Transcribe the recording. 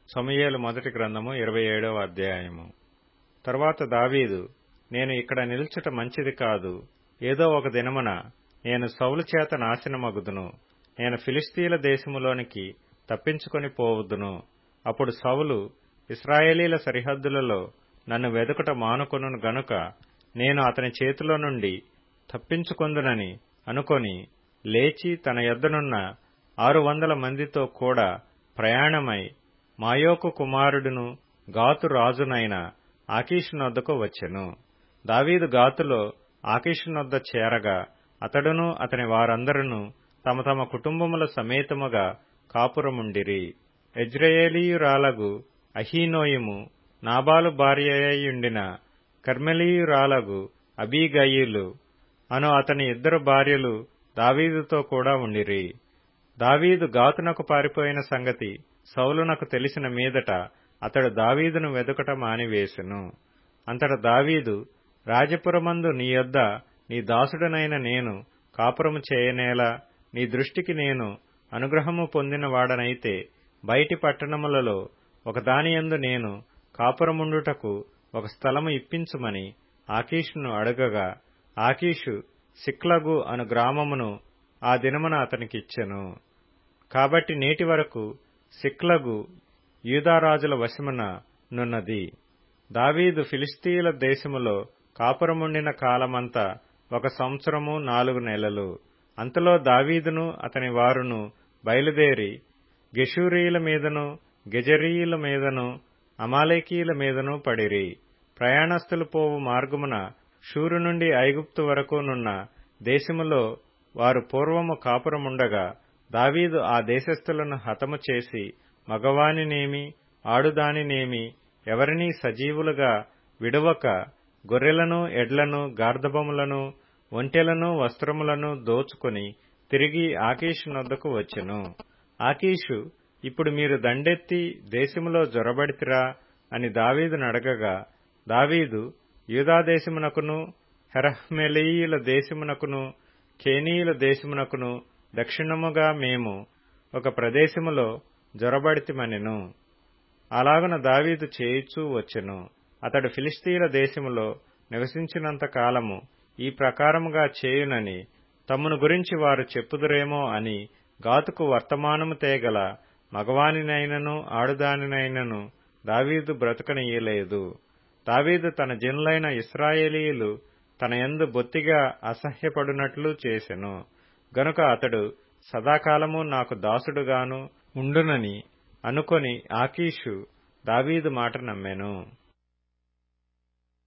సమూయేలు మొదటి గ్రంథము ఇరవై ఏడవ అధ్యాయము తరువాత దావీదు నేను ఇక్కడ నిల్చుట మంచిది కాదు ఏదో ఒక దినమున నేను సౌలు చేత నాశనమగుదును నేను ఫిలిస్తీన్ల దేశములోనికి తప్పించుకొని పోవద్దును అప్పుడు సౌలు ఇస్రాయేలీల సరిహద్దులలో నన్ను వెదుకుట మానుకొనును గనుక నేను అతని చేతిలో నుండి తప్పించుకొందునని అనుకొని లేచి తన యొద్దనున్న ఆరు వందల మందితో కూడా ప్రయాణమై మాయోకు కుమారుడును గాతు రాజునైన ఆకీషునొద్దకు వచ్చెను దావీదు గాతులో ఆకీషునొద్ద చేరగా అతడును అతని వారందరును తమ తమ కుటుంబముల సమేతముగా కాపురముండిరి ఎజ్రయేలీయురాలగు అహీనోయిము నాబాలు భార్యయుండిన కర్మెలీయురాలగు అబీగయిలు అను అతని ఇద్దరు భార్యలు దావీదుతో కూడా ఉండిరి దావీదు గాతునకు పారిపోయిన సంగతి సౌలునకు తెలిసిన మీదట అతడు దావీదును వెదుకట మానివేశెను అంతట దావీదు రాజపురమందు నీ యొద్ద నీ దాసుడనైన నేను కాపురము చేయనేలా నీ దృష్టికి నేను అనుగ్రహము పొందిన వాడనైతే బయటి పట్టణములలో ఒకదానియందు నేను కాపురముండుటకు ఒక స్థలము ఇప్పించుమని ఆకీషును అడగగా ఆకీషు సిక్లగు అను గ్రామమును ఆ దినమున అతనికిచ్చెను కాబట్టి నేటి వరకు సిక్లగు యూదారాజుల వశమున నున్నది దావీదు ఫిలిస్తీన్ల దేశములో కాపురముండిన కాలమంతా ఒక సంవత్సరము నాలుగు నెలలు అంతలో దావీదును అతని వారును బయలుదేరి గెషూరీల మీదను గెజరీయుల మీదను అమాలేకీల మీదను పడిరి ప్రయాణస్థులు పోవు మార్గమున షూరు నుండి ఐగుప్తు వరకు నున్న దేశములో వారు పూర్వము కాపురముండగా దావీదు ఆ దేశస్థులను హతము చేసి మగవానినేమి ఆడుదానినేమి ఎవరినీ సజీవులుగా విడువక గొర్రెలను ఎడ్లను గార్ధబములను ఒంటెలను వస్త్రములను దోచుకుని తిరిగి ఆకీషునొద్దకు వచ్చెను ఆకీషు ఇప్పుడు మీరు దండెత్తి దేశములో జొరబడితిరా అని దావీదును అడగగా దావీదు యూదాదేశమునకును హెరహ్మెలీయుల దేశమునకును కేనీయుల దేశమునకును దక్షిణముగా మేము ఒక ప్రదేశములో జొరబడితిమనెను అలాగున దావీదు చేయిచూ వచ్చెను అతడు ఫిలిస్తీన్ల దేశములో నివసించినంత కాలము ఈ ప్రకారముగా చేయునని తమ్మును గురించి వారు చెప్పుదురేమో అని గాతుకు వర్తమానము తేగల మగవానినైనను ఆడుదానినైనను దావీదు బ్రతకనీయలేదు దావీదు తన జనులైన ఇస్రాయేలీయులు తన యందు బొత్తిగా అసహ్యపడునట్లు చేసెను గనుక అతడు సదాకాలము నాకు దాసుడుగాను ఉండునని అనుకొని ఆకీషు దావీదు మాట నమ్మెను